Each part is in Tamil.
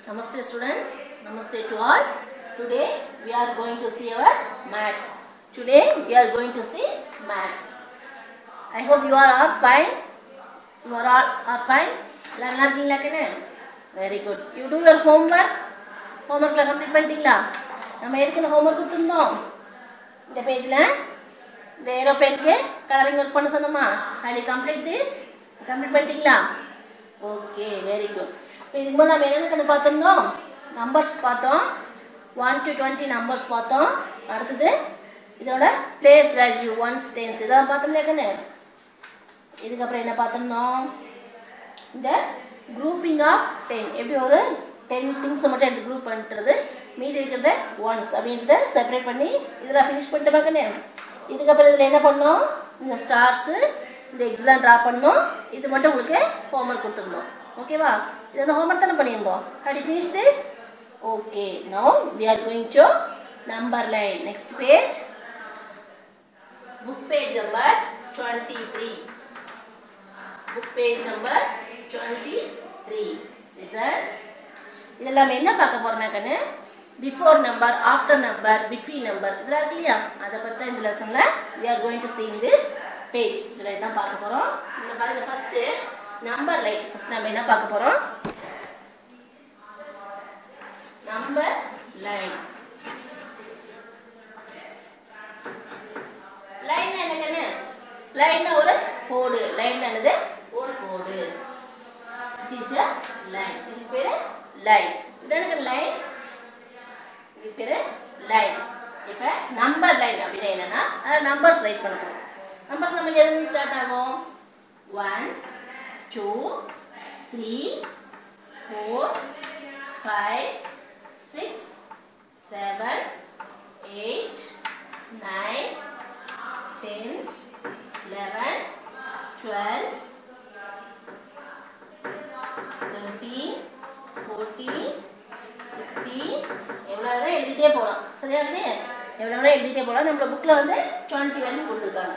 Namaste students. Namaste to all. Today we are going to see our maths. Today we are going to see maths. I hope you are all fine. You are all are fine. எல்லாம் நல்லா இருக்கீங்களா கண்ணு very good you too your homework ஹோம்ஒர்க்கில் கம்ப்ளீட் பண்ணிட்டீங்களா நம்ம எதுக்கு இந்த ஹோம்ஒர்க் கொடுத்துருந்தோம் இந்த பேஜில் இந்த ஏரோப்ளேனுக்கு கலரிங் ஒர்க் பண்ண சொன்னோமா had you complete this complete பண்ணிட்டீங்களா ஓகே வெரி குட் இப்போ இதுக்கு முன்னாடி நம்ம என்னென்ன கண்ணு பார்த்துருந்தோம் நம்பர்ஸ் பார்த்தோம் ஒன் டு டுவெண்ட்டி நம்பர்ஸ் பார்த்தோம் அடுத்தது இதோட பிளேஸ் வேல்யூ ஒன்ஸ் டென்ஸ் இதான் பார்த்தோம்ல கண்ணு இதுக்கப்புறம் என்ன பார்த்துருந்தோம் இந்த குரூப்பிங் ஆஃப் டென் எப்படி ஒரு டென் திங்ஸை மட்டும் எடுத்து குரூப் பண்ணுறது மீதி இருக்கிறத ஒன்ஸ் அப்படின்றத செப்பரேட் பண்ணி இதில் ஃபினிஷ் பண்ணிட்டு பார்க்கணே இதுக்கப்புறம் இதில் என்ன பண்ணோம் இந்த ஸ்டார்ஸு இந்த எக்ஸ்லாம் ட்ரா பண்ணோம் இது மட்டும் உங்களுக்கு ஹோம்ஒர்க் கொடுத்துருந்தோம் ஓகேவா இது வந்து ஹோம்ஒர்க் தானே பண்ணியிருந்தோம் ஹடி finish this okay no we are going to number line next page book page number twenty three book page number twenty three sir இதெல்லாம் என்ன பார்க்க போறோம்னா கண்ணு before number after number between number இதெல்லாம் இருக்கு இல்லையா அதை பற்றி தான் இந்த லெசனில் we are going to see in this page இதில் தான் பார்க்க போகிறோம் இதில் பாருங்க ஃபர்ஸ்ட் நம்பர் லைன் ஃபர்ஸ்ட் நம்ம என்ன பார்க்க போகிறோம் நம்பர் லைன் லைன் என்ன கண்ணு லைன் ஒரு கோடு லைன் என்னது ஒரு கோடு இஸ் a லைன் இது பேரு லைன் இதான லைன் இது பேரு லைன் இப்ப நம்பர் லைன் அப்படின்னா என்னன்னா அதாவது நம்பர்ஸ் லைட் பண்ண போறோம் நம்பர்ஸ் நமக்கு எதுல ஸ்டார்ட் ஆகும் one two three four five six seven eight nine ten eleven twelve thirteen fourteen fifteen எவ்வளோ வேணால் எழுதிட்டே போகலாம் சரியா இருக்கு எவ்வளோ வேணால் எழுதிட்டே போகலாம் நம்மளோட புக்கில் வந்து டுவெண்ட்டி வரைக்கும் கொடுத்துருக்காங்க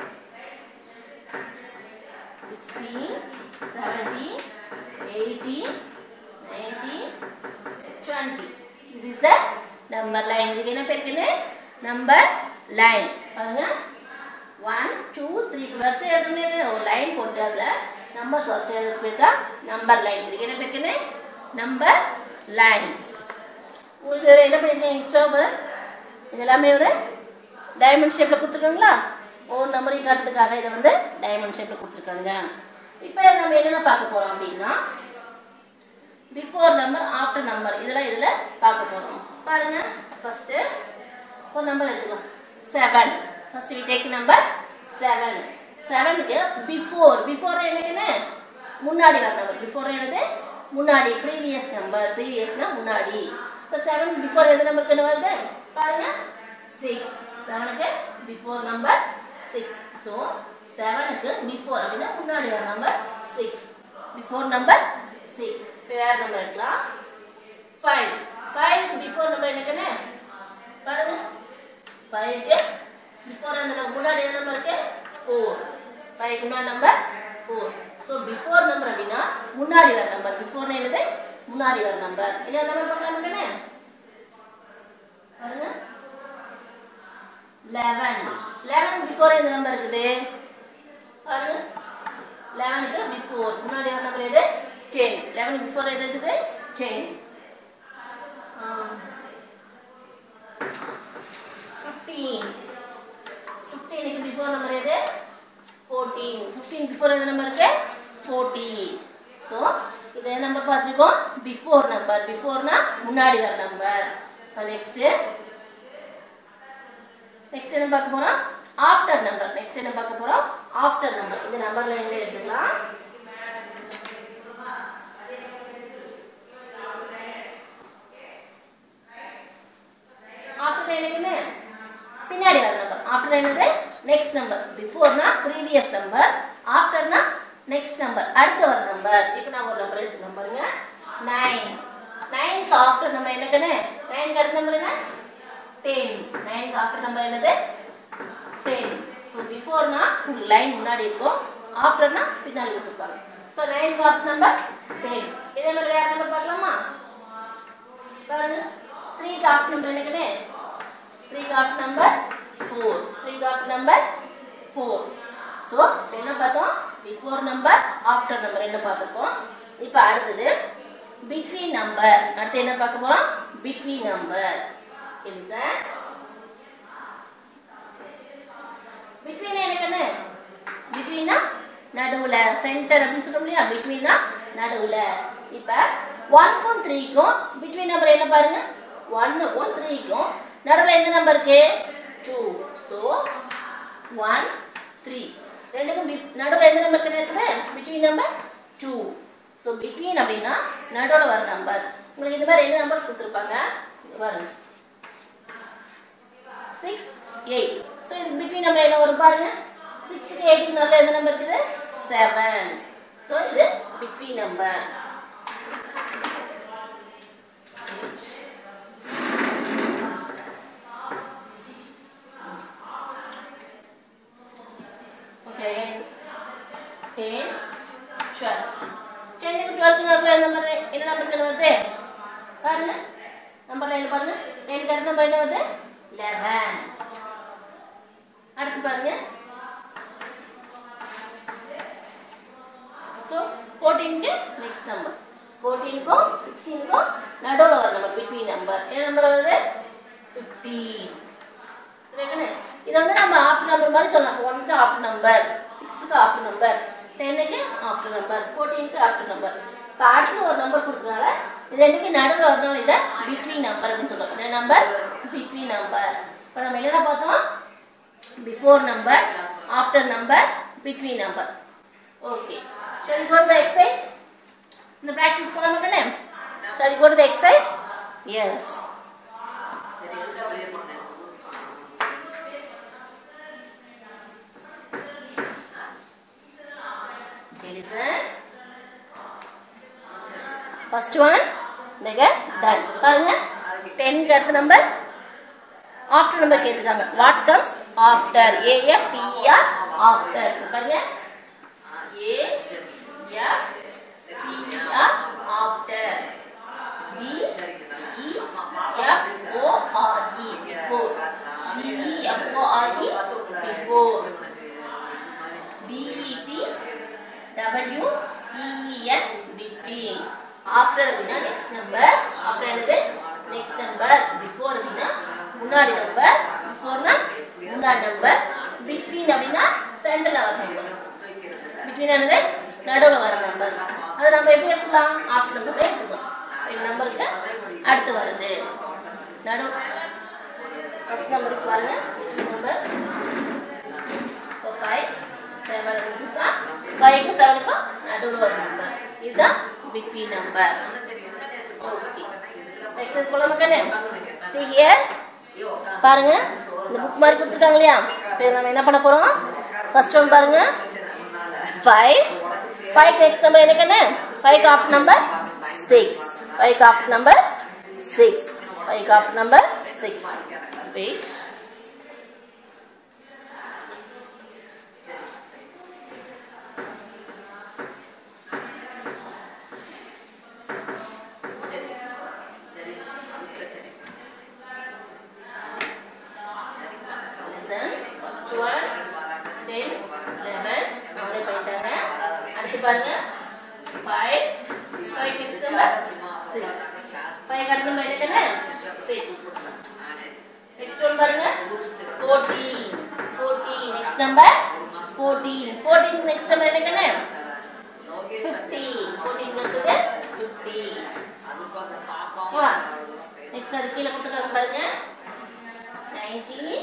sixteen seventeen eighteen nineteen twenty this is the number line இதுக்கு என்ன பேருக்குன்னு நம்பர் லைன் பாருங்க ஒன் டூ த்ரீ வரிசை எதுவுமே ஒரு லைன் போட்டு அதில் நம்பர்ஸ் வரிசை எதுக்கு பேர் தான் நம்பர் லைன் இதுக்கு என்ன பேருக்குன்னு நம்பர் லைன் உங்களுக்கு என்ன பண்ணியிருக்கேன் எக்ஸ்ட்ரா இது எல்லாமே ஒரு டைமண்ட் ஷேப்பில் கொடுத்துருக்காங்களா ஒவ்வொரு நம்பரையும் காட்டுறதுக்காக இதை வந்து டைமண்ட் ஷேப்பில் கொடுத்துருக்காங்க இப்போ நம்ம என்னென்ன பார்க்க போகிறோம் அப்படின்னா பிஃபோர் நம்பர் ஆஃப்டர் நம்பர் இதெல்லாம் இதில் பார்க்க போகிறோம் பாருங்க ஃபர்ஸ்ட்டு ஒரு நம்பர் எடுத்துக்கலாம் seven first we take number seven செவனுக்கு பிஃபோர் பிஃபோர் என்னதுன்னு முன்னாடி வர நம்பர் பிஃபோர் என்னது முன்னாடி ப்ரீவியஸ் நம்பர் ப்ரீவியஸ்னா முன்னாடி இப்போ செவன் பிஃபோர் எது நம்பருக்கு என்ன வருது பாருங்க சிக்ஸ் செவனுக்கு பிஃபோர் நம்பர் சிக்ஸ் ஸோ செவனுக்கு பிஃபோர் அப்படின்னா முன்னாடி வர number six before number six இப்போ வேறு நம்பர் எடுக்கலாம் ஃபைவ் ஃபைவ்க்கு பிஃபோர் நம்பர் என்னக்குன்னு பாருங்க ஃபைவ்க்கு பிஃபோர் அந்த number முன்னாடி என்ன நம்பர் இருக்கு ஃபோர் ஃபைவ் முன்னாடி number four so before number அப்படின்னா முன்னாடி வர நம்பர் பிஃபோர்னா என்னது முன்னாடி வர நம்பர் இல்லையா நம்பர் பார்க்கலாம் தானே பாருங்க லெவன் லெவன் பிஃபோர் எந்த நம்பர் இருக்குது பாருங்க லெவனுக்கு பிஃபோர் முன்னாடி வர நம்பர் எது டென் லெவனுக்கு பிஃபோர் எது இருக்குது டென் ஃபிஃப்டீன் ஃபிஃப்டீனுக்கு பிஃபோர் நம்பர் எது ஃபோர்டீன் ஃபிஃப்டீன் பிஃபோர் எது நம்பர் இருக்கு ஃபோர்டீன் ஸோ இது என்ன நம்பர் பார்த்துருக்கோம் பிஃபோர் நம்பர் பிஃபோர்னா முன்னாடி வர நம்பர் இப்போ நெக்ஸ்ட்டு நெக்ஸ்ட் என்ன பார்க்க போகிறோம் ஆஃப்டர் நம்பர் நெக்ஸ்ட் என்ன பார்க்க போகிறோம் ஆஃப்டர் நம்பர் இந்த நம்பர்ல என்ன எடுத்துக்கலாம் ஆஃப்டர் என்னதுன்னு பின்னாடி வர நம்பர் ஆஃப்டர் என்னது நெக்ஸ்ட் நம்பர் பிஃபோர்னா ப்ரீவியஸ் நம்பர் ஆஃப்டர்னா நெக்ஸ்ட் நம்பர் அடுத்து வர நம்பர் இப்போ நான் ஒரு நம்பர் எடுத்துக்கலாம் பாருங்க நைன் நைன்க்கு ஆஃப்டர் நம்பர் என்னக்குன்னு நைன்க்கு அடுத்த நம்பர் என்ன டென் நைன்க்கு ஆஃப்டர் நம்பர் என்னது டென் ஸோ பிஃபோர்னா உங்களுக்கு லைன் முன்னாடி இருக்கும் ஆஃப்டர்னா பின்னாடி கொடுத்துருப்பாங்க ஸோ நைன்க்கு ஆஃப்டர் நம்பர் டென் இதே மாதிரி வேற நம்பர் பார்க்கலாமா த்ரீக்கு ஆஃப்டர் நம்பர் என்ன கண்ணே த்ரீக்கு ஆஃப்டர் நம்பர் ஃபோர் த்ரீக்கு ஆஃப்டர் நம்பர் ஃபோர் ஸோ என்ன பார்த்தோம் பிஃபோர் நம்பர் ஆஃப்டர் நம்பர் என்ன பார்த்துருக்கோம் இப்போ அடுத்தது பிட்வீன் நம்பர் அடுத்து என்ன பார்க்க போறோம் பிட்வீன் நம்பர் இல்லை சார் பிட்வீன் எனக்கு என்ன பிட்வீன்னா நடுவுல சென்டர் அப்படின்னு சொல்றோம் இல்லையா பிட்வீன்னா நடுவுல இப்ப ஒன்க்கும் த்ரீக்கும் பிட்வீன் நம்பர் என்ன பாருங்க ஒன்னுக்கும் த்ரீக்கும் நடுவுல எந்த நம்பர் இருக்கு டூ ஸோ ஒன் த்ரீ ரெண்டுக்கும் நடுவுல எந்த நம்பர் இருக்குது between number two so between அப்படின்னா நடுவில் வர நம்பர் உங்களுக்கு இந்த மாதிரி என்ன நம்பர்ஸ் கொடுத்துருப்பாங்க இங்க பாருங்க சிக்ஸ் எயிட் ஸோ இது பிட்வீன் நம்பர் என்ன வரும் பாருங்க சிக்ஸுக்கு எயிட்டுக்கு நடுவில் எந்த நம்பர் இருக்குது செவன் ஸோ இது between number okay ten twelve டென்னுக்கு டுவெல்க்கு நடுவில் எந்த நம்பர் என்ன நம்பர் வருது பாருங்க நம்பர்ல என்ன பாருங்க டென்க்கு அடுத்த நம்பர் என்ன வருது லெவன் அடுத்து பாருங்க ஸோ ஃபோர்டீனுக்கு நெக்ஸ்ட் நம்பர் ஃபோர்டீனுக்கும் சிக்ஸ்டீனுக்கும் நடுவில் வர நம்பர் பிட்வீன் நம்பர் என்ன நம்பர் வருது ஃபிஃப்டீன் இது வந்து நம்ம ஆஃப்டர் நம்பர் மாதிரி சொல்லலாம் ஒன்க்கு ஆஃப்டர் நம்பர் சிக்ஸுக்கு ஆஃப்டர் நம்பர் டென்னுக்கு ஆஃப்டர் நம்பர் ஃபோர்டீனுக்கு ஆஃப்டர் நம்பர் இப்போ அடுத்து ஒரு நம்பர் கொடுத்தனால இது ரெண்டுக்கு நடுவில் வரணும் இதை பிட்வீன் நம்பர் அப்படின்னு சொல்றோம் இந்த நம்பர் பிட்வீன் நம்பர் இப்போ நம்ம என்னென்ன பார்த்தோம் before number after number between number okay shall we go to the exercise இந்த practice போலாமா கண்ணே shall we go to the exercise yes okay listen first one நெக done பாருங்க 10 க்கு அடுத்த நம்பர் ஆஃப்டர் நம்பர் கேட்டிருக்காங்க what comes after A F T R after பாருங்க A F T R after B E F O R E before B E F O R E before B E T W E N between after அப்படின்னா நெக்ஸ்ட் நம்பர் ஆஃப்டர் என்னது நெக்ஸ்ட் நம்பர் பிஃபோர் அப்படின்னா முன்னாடி நம்பர் பிஃபோர்னா முன்னாடி நம்பர் பிட்வீன் அப்படின்னா சென்டர்ல வர நம்பர் பிட்வீன் என்னது நடுவில் வர நம்பர் அதை நம்ம எப்படி எடுத்துக்கலாம் ஆஃப்டர் நம்பர் எடுத்துக்கலாம் இந்த நம்பருக்கு அடுத்து வருது நடு ஃபர்ஸ்ட் நம்பருக்கு பாருங்க நம்பர் ஃபைவ் செவன் தான் ஃபைவ்க்கு செவனுக்கும் நடுவில் வர நம்பர் இதுதான் பிட்வீன் நம்பர் ஓகே எக்ஸசைஸ் போலாமா கண்ணு see here பாருங்க இந்த புக் மாதிரி கொடுத்துருக்காங்க இல்லையா இப்போ நம்ம என்ன பண்ண போறோம் ஃபர்ஸ்ட் ஒன் பாருங்க ஃபைவ் ஃபைவ் நெக்ஸ்ட் நம்பர் என்ன கண்ணு five after number six five after number six five after number six wait listen first one then 11 அவரே பண்ணிட்டாங்க அடுத்து பாருங்க 5 5 next number 6 5 அடுத்த நம்பர் என்ன 6 next one பாருங்க 14 14 next number 14 14 next number என்ன 50 14 அடுத்தது 50 ஓகேவா நெக்ஸ்ட் அது கீழே கொடுத்துருக்காங்க பாருங்க 19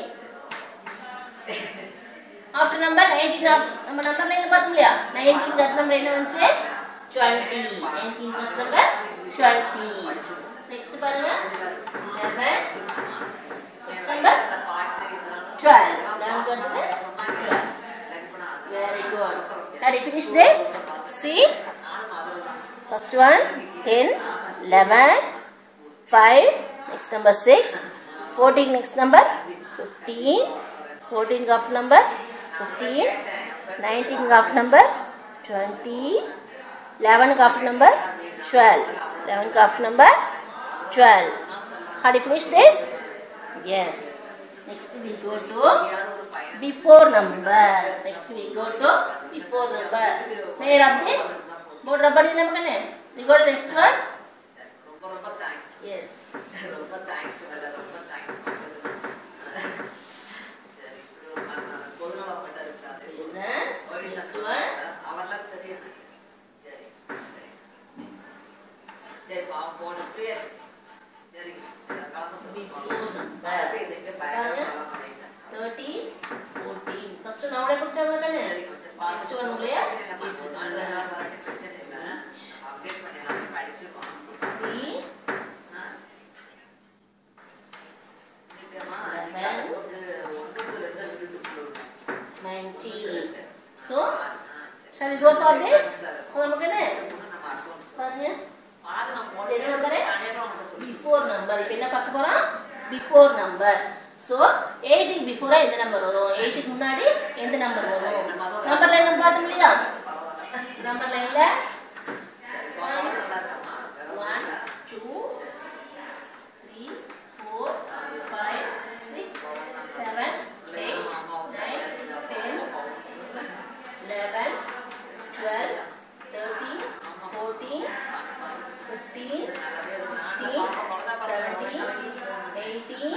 ஆஃப்டர் நம்பர் 19 ஆஃப் நம்ம நம்பர்ல என்ன பார்த்தோம் இல்லையா 19 க்கு அடுத்த நம்பர் என்ன வந்துச்சு 20 19 க்கு அடுத்த நம்பர் 20 நெக்ஸ்ட் பாருங்க 11 நெக்ஸ்ட் நம்பர் 12 11 க்கு அடுத்தது 12 very good had you finished this see first one 10 11 5 next number 6 14 next number 15 14 க்கு after number 15 19 க்கு after number 20 11 க்கு after number 12 11 க்கு after number 12 Had you finished this? Yes. Next we go to before number. Next we go to before number. May I rub this? Board rubber ಇಲ್ಲ ಮಗನೇ? We go to the next one. ரொம்ப ரொம்ப தேங்க்ஸ் Yes. ரொம்ப தேங்க்ஸ் மேல ரொம்ப தேங்க்ஸ் சரி இப்படி ஒரு ம- பொதுநல பட்ட இருக்காது Listen. Next one. அவர்லாம் தெரியும் சரி சரி சரி பாவம் போனது சரி கிளம்ப சொல்லி Before number. இதுக்கு பயங்கர பழக்கம் 30, 14. First one அவளே பிடிச்சாங்க மகனே? சரி கொஞ்சம் Next one உங்களையா? பிரச்சனை இல்லை அப்டேட் பண்ணி நாம படிச்சிருக்கோம் 3, ஆ. நிச்சயமா, Eleven. ஒரு ஒன்றுக்கு ரெண்டு ரெண்டு 19. So, shall we go for this? சொல்ல மகனே? பாருங்க. என்ன நம்பரு? பிஃபோர் நம்பர் இப்போ என்ன பார்க்க போறோம் பிஃபோர் நம்பர் ஸோ எயிட்டுக்கு பிஃபோரா எந்த நம்பர் வரும் எயிட்டுக்கு முன்னாடி எந்த நம்பர் வரும் நம்பர் லைன் நம்ம பார்த்தோம் இல்லையா நம்பர் லைன்ல one two three four five six seven eight nine ten eleven twelve thirteen fourteen fifteen sixteen seventeen eighteen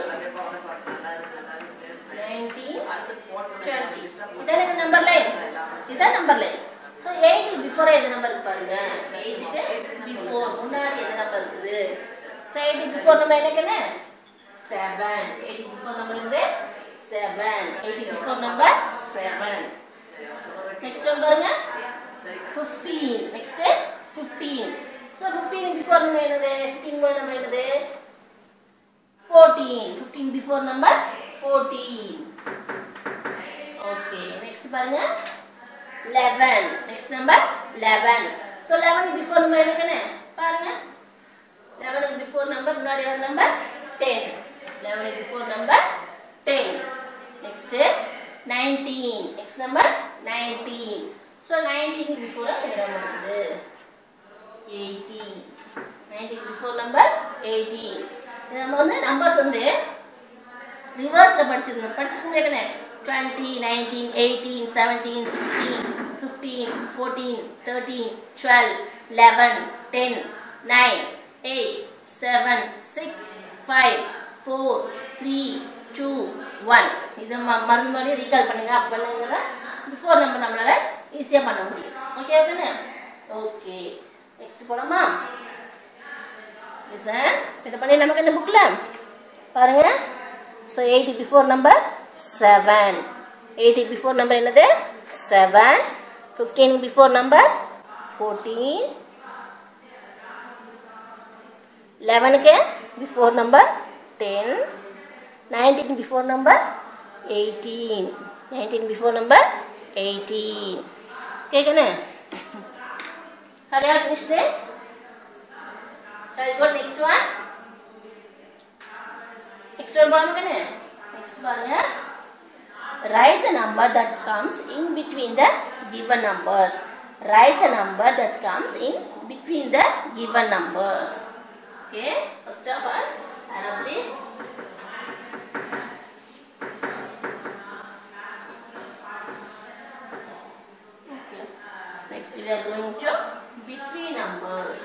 nineteen twenty இதான் நம்பர் லைன் இதான் நம்பர் லைன் ஸோ எயிட்டுக்கு பிஃபோர் எது நம்பர் இருக்கு பாருங்க எயிட்டுக்கு பிஃபோர் முன்னாடி எது நம்பர் இருக்குது ஸோ எயிட்டுக்கு பிஃபோர் நம்பர் என்னக்குன்னு செவன் எயிட்டுக்கு பிஃபோர் நம்பர் இருக்குது செவன் எயிட்டுக்கு before number seven next one பாருங்க fifteen next fifteen so fifteen before number என்னது ஃபிஃப்டீன் நம்பர் என்னது fourteen fifteen before number fourteen okay next பாருங்க eleven next number eleven so லெவனுக்கு பிஃபோர் நம்பர் என்னங்கன்னு பாருங்க லெவனுக்கு பிஃபோர் நம்பர் முன்னாடி வர நம்பர் டென் லெவனுக்கு before number ten next nineteen next number nineteen so nineteen before என்ன நம்பர் இருக்குது eighteen nineteen before number eighteen இது நம்ம வந்து நம்பர்ஸ் வந்து ரிவர்ஸில் படிச்சிருந்தோம் படிச்சிருக்கோம் twenty nineteen eighteen seventeen sixteen fifteen fourteen thirteen twelve eleven ten nine eight seven six five four three two one இது ம மறுபடியும் மறுபடியும் ரீகால் பண்ணுங்க அப்போ பண்ணுங்கன்னா பிஃபோர் நம்பர் நம்மளால ஈஸியாக பண்ண முடியும் ஓகே ஓகேண்ணே ஓகே நெக்ஸ்ட் போலாமா சார் இதை பண்ணி நமக்கு இந்த புக்கில் பாருங்க so eighty before number seven eighty before number என்னது seven fifteen before number fourteen லெவனுக்கு before number ten nineteen before number eighteen nineteen before number eighteen கேட்கண்ணே Have you all finished this? Shall we go to next one? Next one பாருங்க கண்ணு Next பாருங்க Write the number that comes in between the given numbers. Write the number that comes in between the given numbers. Okay, first of all, I have this. Okay. Next we are going to between numbers.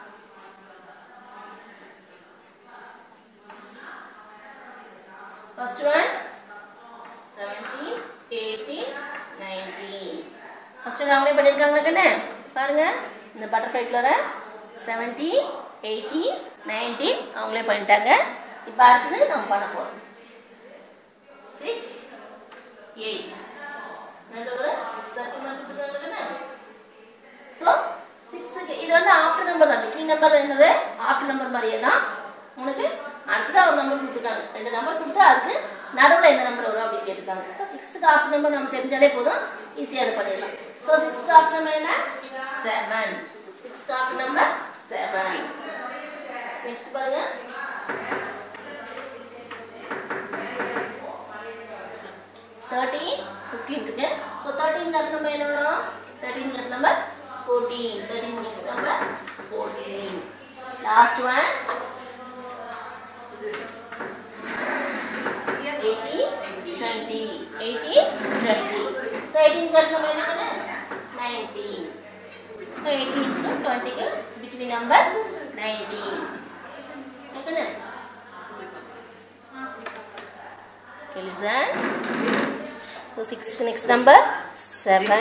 First one 17, 18, 19. First one அவங்களே பண்ணியிருக்காங்களா கண்ணு பாருங்க இந்த பட்டர்ஃப்ளை ஃப்ளோரை செவன்டீன் எயிட்டீன் நைன்டீன் அவங்களே பண்ணிட்டாங்க இப்போ அடுத்தது நம்ம பண்ண போகிறோம் சிக்ஸ் எயிட் ரெண்டு ஒரு சர்க்கிள் மாதிரி கொடுத்துருக்காங்க ஸோ சிக்ஸுக்கு இது வந்து ஆஃப்டர் நம்பர் தான் பிட்வீன் நம்பர் என்னது ஆஃப்டர் நம்பர் மாதிரியே தான் உனக்கு அடுத்தது ஒரு நம்பர் கொடுத்துருக்காங்க ரெண்டு நம்பர் கொடுத்து அதுக்கு நடுவில் எந்த நம்பர் வரும் அப்படின்னு கேட்டிருக்காங்க இப்போ சிக்ஸ்த்துக்கு ஆஃப்டர் நம்பர் நம்ம தெரிஞ்சாலே போதும் ஈஸியாக அது பண்ணிடலாம் ஸோ சிக்ஸ்த் ஆஃப்டர் நம்பர் என்ன seven sixth after number seven next பாருங்க தேர்ட்டீன் ஃபிஃப்டீன் இருக்கு ஸோ தேர்ட்டீன் அடுத்த நம்பர் என்ன வரும் தேர்ட்டீன் அடுத்த number fourteen thirteen next number fourteen last one eighteen twenty so eighteen plus நம்ம என்ன நைன்டீன் ஸோ எயிட்டீனுக்கும் டுவெண்ட்டிக்கு பிட்வீன் நம்பர் நைன்டீன் ஓகேண்ணே Okay, listen. So six next number seven.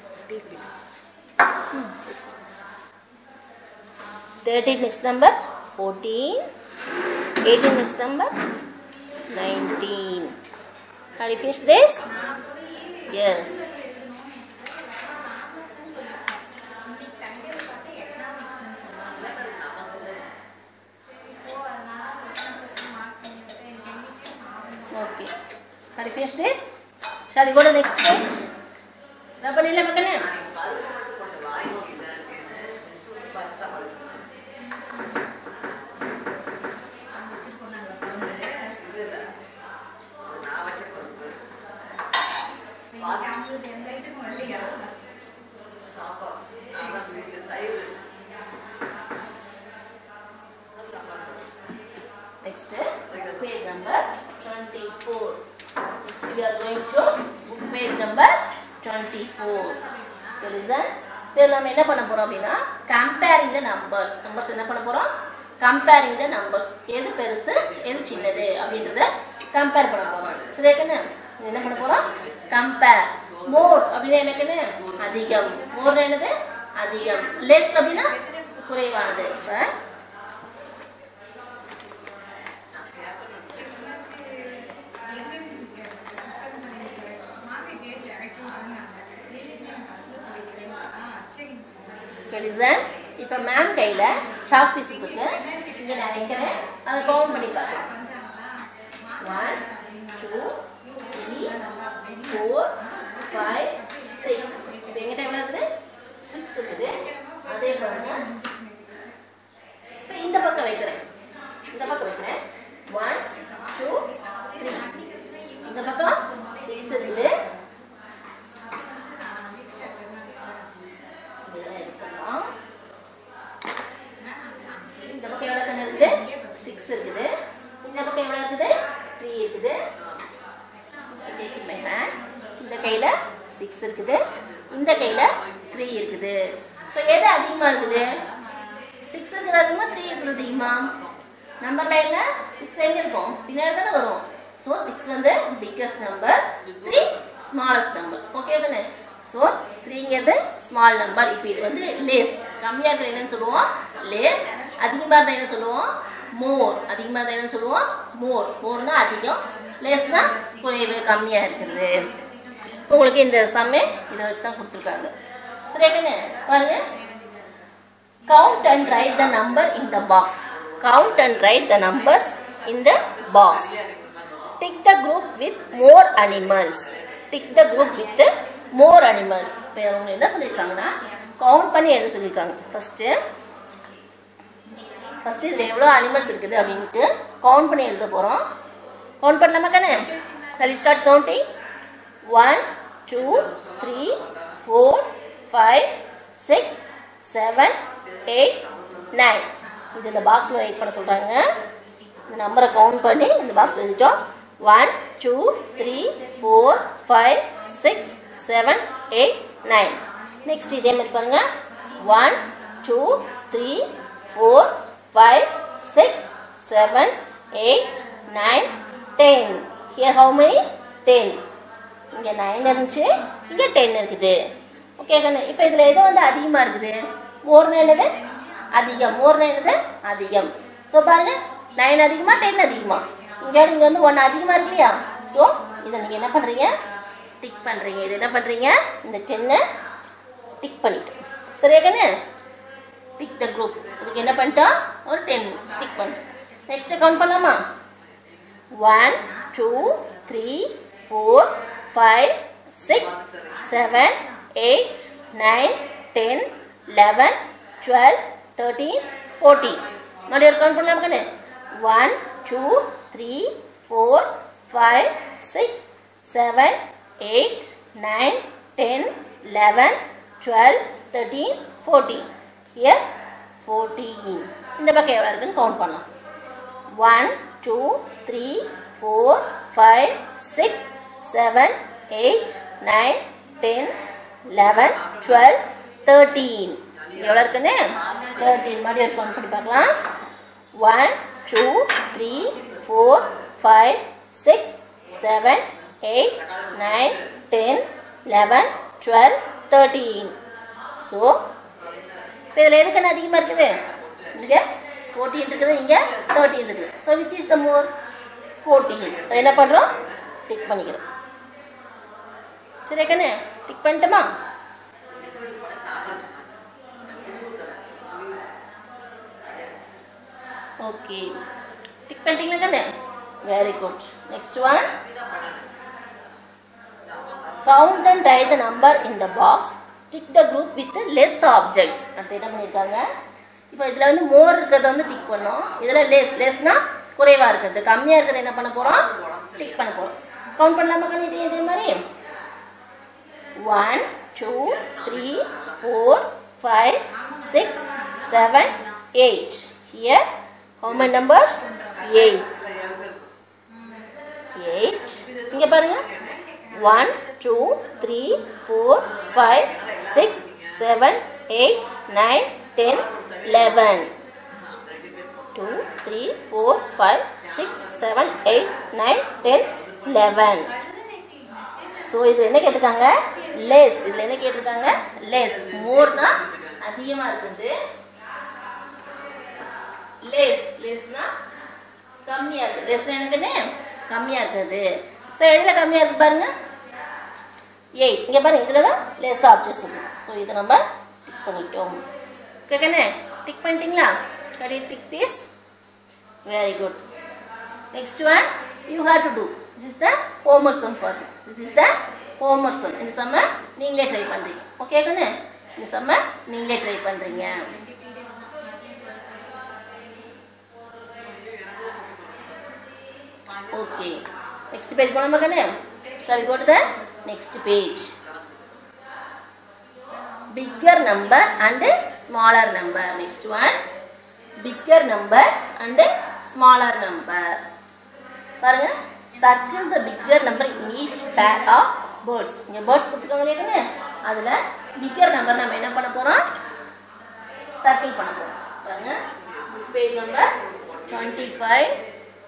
Thirteen next number fourteen. Eighteen next number nineteen. Have you finished this? Yes. Okay. Have you finished this? Shall we go to the next page? ரப்ப நில்ல மக்களே நாளைக்கு பல்ஸ் போட்டு வாங்கிக்கிறேன் பல்ஸா பல்ஸ் இது இல்ல அது நான் வச்ச பருப்பு சாப்பாடு நல்லா ஸ்வீட்டு தயிர் Next, page number 24. Next, we are going to book page number 24. Okay, listen. இதில் நம்ம என்ன பண்ண போறோம் அப்படின்னா கம்பேரிங் த நம்பர்ஸ் நம்பர்ஸ் என்ன பண்ண போறோம் கம்பேரிங் த நம்பர்ஸ் எது பெருசு எது சின்னது அப்படின்றத கம்பேர் பண்ண போறோம் சரியாக்கண்ணே இது என்ன பண்ண போறோம் கம்பேர் மோர் அப்படின்னா என்னக்கண்ணே அதிகம் மோர் என்னது அதிகம் லெஸ் அப்படின்னா குறைவானது இப்போ லிசன் இப்போ மேம் கையில் சாக் பீசஸ் இருக்கு இங்கே நான் வைக்கிறேன் அதை கவுண்ட் பண்ணி பார்க்கலாம் one two three four five six இப்போ எங்கிட்ட எவ்வளோ இருக்குது சிக்ஸ் இருக்குது அதே பாருங்க இப்போ இந்த பக்கம் வைக்கிறேன் இந்த பக்கம் வைக்கிறேன் ஒன் டூ த்ரீ இந்த பக்கம் சிக்ஸ் இருக்குது இதெல்லாம் எடுத்துக்கலாம் இந்த பக்கம் எவ்வளோ கண்ணு இருக்குது சிக்ஸ் இருக்குது இந்த பக்கம் எவ்வளோ இருக்குது த்ரீ இருக்குது take in my hand. இந்த கையில் சிக்ஸ் இருக்குது இந்த கையில் த்ரீ இருக்குது ஸோ எது அதிகமாக இருக்குது சிக்ஸ் இருக்கிறது அதிகமாக த்ரீ இருக்கிறது அதிகமா நம்பர் லைனில் சிக்ஸ் எங்கே இருக்கும் பின்னாடி தானே வரும் ஸோ சிக்ஸ் வந்து biggest number three smallest number okay தானே ஸோ த்ரீங்கிறது ஸ்மால் நம்பர் இப்போ இது வந்து லேஸ் கம்மியாக இருக்கிற என்னன்னு சொல்லுவோம் லேஸ் அதிகமாக இருந்தால் என்ன சொல்லுவோம் மோர் அதிகமாக இருந்தால் என்ன சொல்லுவோம் மோர் மோர்னா அதிகம் லேஸ்னா குறைவு கம்மியாக இருக்கிறது உங்களுக்கு இந்த சம்மே இதை வச்சு தான் கொடுத்துருக்காங்க சரியா கண்ணு பாருங்க count and write the number in the box count and write the number in the box tick the group with more animals tick the group with more animals இப்போ அவங்க என்ன சொல்லியிருக்காங்கன்னா கவுண்ட் பண்ணி எழுத சொல்லியிருக்காங்க ஃபஸ்ட்டு ஃபஸ்ட்டு இதில் எவ்வளோ அனிமல்ஸ் இருக்குது அப்படின்ட்டு கவுண்ட் பண்ணி எழுத போகிறோம் கவுண்ட் பண்ணலாமா கண்ணே சரி start counting one two three four five six seven eight nine இது இந்த பாக்ஸில் வெயிட் பண்ண சொல்கிறாங்க இந்த நம்பரை கவுண்ட் பண்ணி இந்த பாக்ஸ் எழுதிட்டோம் one two three four five six seven eight nine next இதே மாதிரி பாருங்க one two three four five six seven eight nine ten here how many ten இங்கே நைன் இருந்துச்சு இங்கே டென் இருக்குது ஓகே கண்ணு இப்போ இதில் எது வந்து அதிகமாக இருக்குது மோர்னு என்னது அதிகம் மோர்னு என்னது அதிகம் ஸோ பாருங்க நைன் அதிகமாக டென் அதிகமா இங்கே இங்கே வந்து ஒன்று அதிகமாக இருக்கு இல்லையா ஸோ இதை நீங்கள் என்ன பண்ணுறீங்க டிக் பண்ணுறீங்க இது என்ன பண்ணுறீங்க இந்த டென்னை டிக் பண்ணிட்டு சரியா கண்ணு டிக் த குரூப் இதுக்கு என்ன பண்ணிட்டோம் ஒரு டென் டிக் பண்ணிட்டோம் நெக்ஸ்ட் கவுண்ட் பண்ணலாமா one two three four five six seven eight nine ten eleven twelve thirteen fourteen மறுபடியும் கவுண்ட் பண்ணலாம் கண்ணு one two three four five six seven eight nine ten eleven twelve thirteen fourteen here fourteen இந்த பக்கம் எவ்வளோ இருக்குன்னு கவுண்ட் பண்ணலாம் one two three four five six seven eight nine ten eleven twelve thirteen எவ்வளோ இருக்குன்னு தேர்ட்டீன் மறுபடியும் ஒரு கவுண்ட் பண்ணி பார்க்கலாம் one two three four five six seven eight nine ten eleven twelve thirteen so இப்போ இதில் எதுக்கு அதிகமாக இருக்குது இங்கே ஃபோர்டீன் இருக்குது இங்கே தேர்ட்டீன் இருக்குது so which is the more fourteen அது என்ன பண்ணுறோம் டிக் பண்ணிக்கிறோம் சரி கண்ணு டிக் பண்ணிட்டோமா ஓகே டிக் பண்ணிட்டீங்களா கண்ணு very good next one count and write the number in the box tick the group with less objects அடுத்து என்ன பண்ணியிருக்காங்க இப்போ இதில் வந்து மோர் இருக்கிறத வந்து டிக் பண்ணோம் இதில் லெஸ் லெஸ்னா குறைவாக இருக்கிறது கம்மியாக இருக்கிறது என்ன பண்ண போகிறோம் டிக் பண்ண போகிறோம் கவுண்ட் பண்ணலாமா கண்ணு இதே இதே மாதிரி one two three four five six seven eight here how many numbers eight eight இங்கே பாருங்க one two three four five six seven eight nine ten eleven two three four five six seven eight nine ten eleven so இது என்ன கேட்டிருக்காங்க லெஸ் இதில் என்ன கேட்டிருக்காங்க லெஸ் மோர்னா அதிகமாக இருக்குது லெஸ் லெஸ்னா கம்மியாக இருக்குது லெஸ்னா என்னதுன்னு கம்மியாக இருக்குது ஸோ எதில் கம்மியாக இருக்குது பாருங்க எயிட் இங்கே பாருங்க இதில் தான் லெஸ் ஆப்ஜெக்ட்ஸ் இருக்குது ஸோ இதை நம்ம டிக் பண்ணிட்டோம் ஓகேண்ணே டிக் பண்ணிட்டீங்களா கடி tick this very good next one you have to do this is the homework sum for you this is the homework sum இந்த சம்ம நீங்களே ட்ரை பண்ணுறீங்க ஓகே கண்ணு இந்த சம்ம நீங்களே ட்ரை பண்ணுறீங்க ஓகே நெக்ஸ்ட் பேஜ் போலாமா கண்ணு shall go to the next page bigger number and smaller number next one bigger number and smaller number பாருங்க circle the bigger number in each pair of birds இங்க birds கொடுத்துருக்காங்க இல்லையாங்க அதுல bigger number நம்ம என்ன பண்ண போறோம் சர்க்கிள் பண்ண போறோம் பாருங்க பேஜ் நம்பர் 25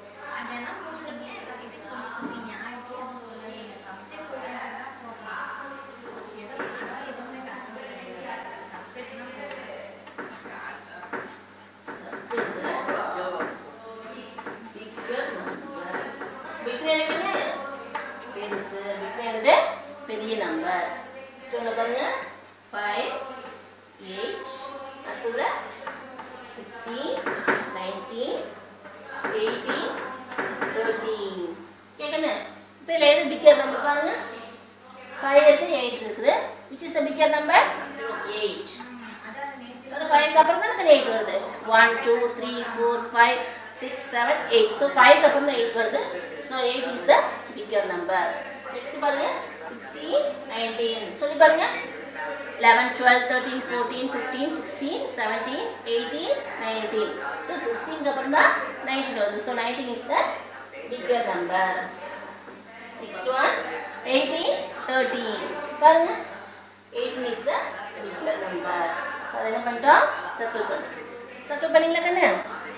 பெரிய நம்பர் ஸ்டோன்ல பாருங்க ஃபைவ் எயிட் அடுத்தது சிக்ஸ்டீன் நைன்டீன் எயிட்டீன் தேர்ட்டீன் கேட்கணும் இப்போ இதில் எது பிக்கர் நம்பர் பாருங்க ஃபைவ் இருக்குது எயிட் இருக்குது which is the bigger number eight ஃபைவ்க்கு அப்புறம் தான் எனக்கு எயிட் வருது one two three four five six seven eight so ஃபைவ்க்கு அப்புறம் தான் எயிட் வருது so eight is the bigger number next பாருங்க சிக்ஸ்டீன் நைன்டீன் சொல்லி பாருங்க eleven twelve thirteen fourteen fifteen sixteen seventeen eighteen nineteen so சிக்ஸ்டீனுக்கு அப்புறம் தான் நைன்டீன் வருது so nineteen is the bigger number next one eighteen thirteen பாருங்க eighteen is the bigger number so அதை என்ன பண்ணிட்டோம் சர்க்கிள் பண்ணி சர்க்கிள் பண்ணீங்களா கண்ணு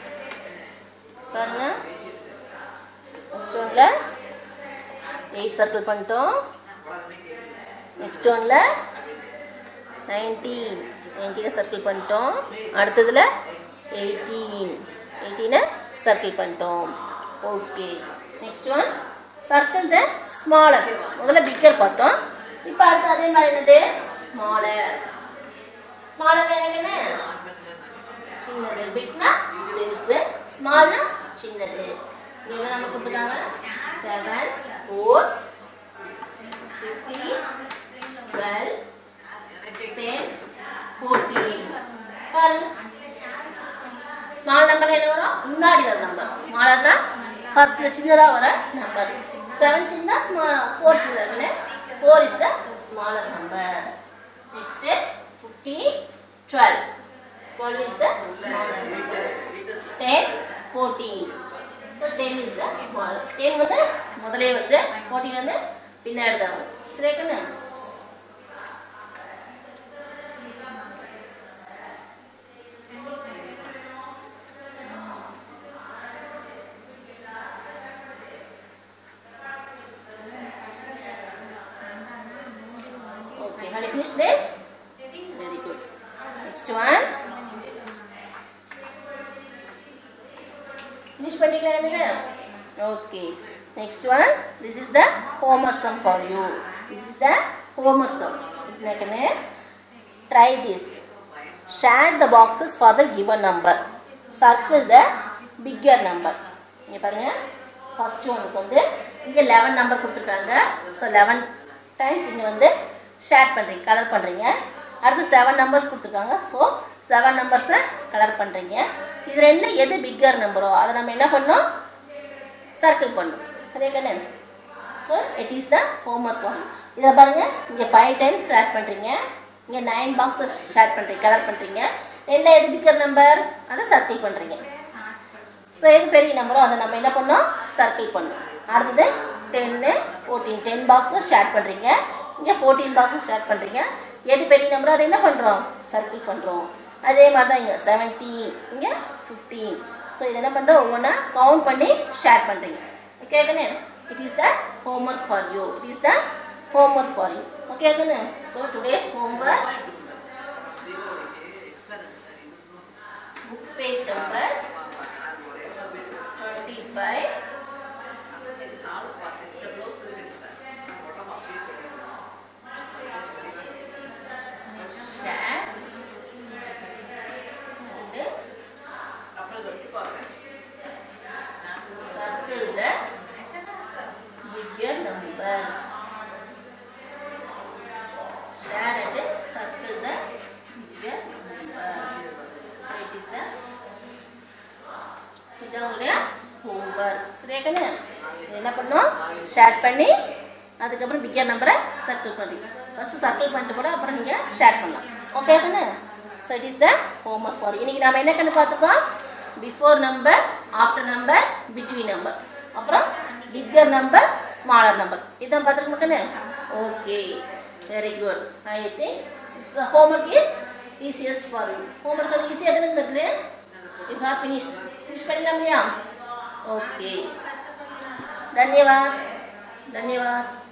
பாருங்க ஃபர்ஸ்ட் ஒன்ல எயிட் சர்க்கிள் பண்ணிட்டோம் நெக்ஸ்ட் ஒன்ல நைன்டீன் நைன்டீனை சர்க்கிள் பண்ணிட்டோம் அடுத்ததில் எயிட்டீன் எயிட்டீனை சர்க்கிள் பண்ணிட்டோம் okay next one circle the smaller முதல்ல பிக்கர் பார்த்தோம் இப்போ அடுத்து அதே மாதிரி என்னது ஸ்மாலர் ஸ்மாலர் என்னதுன்னு சின்னது பிக்னா பெருசு ஸ்மால்னா சின்னது இங்க என்ன நம்ம கொடுத்துருக்காங்க seven four fifteen twelve ten fourteen பாருங்க ஸ்மால் நம்பர் என்ன வரும் முன்னாடி வர நம்பர் ஸ்மாலர்னா ஃபர்ஸ்ட்ல சின்னதாக வர நம்பர் செவன் சின்ன ஸ்மால் ஃபோர் சின்னதாக four is the smaller number next fifteen twelve twelve is the smaller number ten fourteen so ten is the smaller ten வந்து முதலே வருது ஃபோர்டீன் வந்து பின்னாடி தான் வரும் சரியா கண்ணு Okay, have you finished this? Very good. Next one. Finish பண்ணிக்கலாம் என்னது? Okay. Next one. This is the homework sum for you. This is the homework sum. என்னக்கண்ணு? Try this. Share the boxes for the given number. Circle the bigger number. இங்க பாருங்க ஃபர்ஸ்ட் ஒனுக்கு வந்து இங்கே லெவன் நம்பர் கொடுத்துருக்காங்க ஸோ லெவன் டைம்ஸ் இங்கே வந்து ஷேர் பண்ணுறீங்க கலர் பண்ணுறீங்க அடுத்து செவன் நம்பர்ஸ் கொடுத்துருக்காங்க ஸோ செவன் நம்பர்ஸை கலர் பண்ணுறீங்க இது ரெண்டு எது பிக்கர் நம்பரோ அதை நம்ம என்ன பண்ணோம் சர்க்கிள் பண்ணணும் சரியா கண்ணு so it is the homework one இதை பாருங்கள் இங்கே ஃபைவ் டைம்ஸ் ஷேர் பண்ணுறீங்க இங்கே நைன் பாக்ஸஸ் ஷேர் பண்ணுறீங்க கலர் பண்ணுறீங்க ரெண்டு எது பிக்கர் நம்பர் அதை சர்க்கிள் பண்ணுறீங்க ஸோ எது பெரிய நம்பரோ அதை நம்ம என்ன பண்ணோம் சர்க்கிள் பண்ணோம் அடுத்தது டென்னு ஃபோர்டீன் டென் பாக்ஸஸ் ஷேர் பண்ணுறீங்க இங்கே ஃபோர்டீன் பாக்ஸஸ் ஷேர் பண்ணுறீங்க எது பெரிய நம்பரோ அதை என்ன பண்ணுறோம் சர்க்கிள் பண்ணுறோம் அதே மாதிரி தான் இங்கே செவன்டீன் இங்கே ஃபிஃப்டீன் ஸோ இது என்ன பண்ணுறோம் ஒவ்வொன்றா கவுண்ட் பண்ணி ஷேர் பண்ணுறீங்க ஓகே கண்ணு it is the homework for you it is the homework for you okay கண்ணு so today's homework book page number twenty five share and circle the bigger number. Share and circle the bigger number. So it is the இதான் உங்களுடைய ஹோம்ஒர்க் சரியா கண்ணு இது என்ன பண்ணோம் ஷேர் பண்ணி அதுக்கப்புறம் பிக்கர் நம்பரை சர்க்கிள் பண்ணுறீங்க ஃபஸ்ட்டு சர்க்கிள் பண்ணிட்டு கூட அப்புறம் நீங்கள் ஷேர் பண்ணலாம் ஓகே கண்ணு so it is the homework for இன்னைக்கு நம்ம என்ன கண்ணு பார்த்துருக்கோம் before number after number between number அப்புறம் பிக்கர் நம்பர் ஸ்மாலர் நம்பர் இதான் பார்த்துருக்கோம் கண்ணு okay very good I think it's homework is easiest for you homework வந்து ஈஸியாக தானே இருக்குது யூ ஹாவ் ஃபினிஷ் ஃபினிஷ் பண்ணிடலாம் இல்லையா ஓகே धन्यवाद धन्यवाद